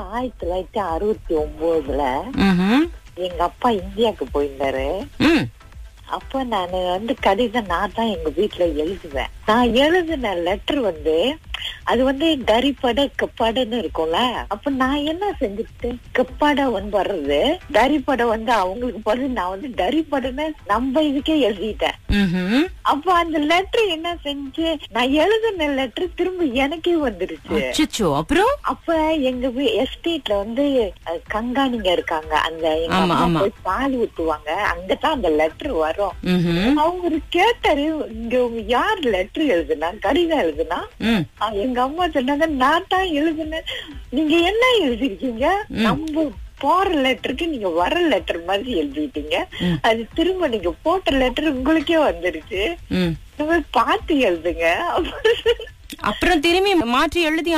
ஆயிரத்தி தொள்ளாயிரத்தி அறுபத்தி ஒன்பதுல ம்ஹும். எங்க அப்பா இந்தியாவுக்கு போயிருந்தாரு ம் அப்ப நான் வந்து கடிதம் நான் தான் எங்க வீட்டுல எழுதுவேன் நான் எழுதின லெட்டர் வந்து அது வந்து தரிப்பட கப்பாடன்னு இருக்கும்ல அப்ப நான் என்ன செஞ்சுட்டேன் கப்பாடா வந்து வர்றது தரிப்பட வந்து அவங்களுக்கு போறது நான் வந்து தரிப்படன்னு நம்ம இதுக்கே எழுதிட்டேன் ம்ஹும். அப்ப அந்த லெட்டர் என்ன செஞ்சு நான் எழுதின லெட்டர் திரும்ப எனக்கே வந்துருச்சு அச்சச்சோ அப்புறம் அப்ப எங்க எஸ்டேட்ல வந்து அஹ், கங்காணிங்க இருக்காங்க அந்த எங்க ஆமா, அம்மா ஆமா. போய் பால் ஊத்துவாங்க அங்கதான் அந்த லெட்டர் வரும் ம்ஹும். அவரு கேட்டாரு இங்க உங்க யார் லெட்டர் எழுதுனா கடிதம் எழுதுனா ம் அஹ், எங்க அம்மா சொன்னாங்க நான் தான் எழுதுனேன் நீங்க என்ன எழுதிருக்கீங்க நம்ம போற லெட்டருக்கு நீங்க வர லெட்டர் மாதிரி எழுதிட்டீங்க ம். அது திரும்ப நீங்க போட்ட லெட்டர் உங்களுக்கே வந்துருச்சு ம் இந்த மாதிரி பார்த்து எழுதுங்க அப்புறம் திரும்பி மாற்றி எழுதி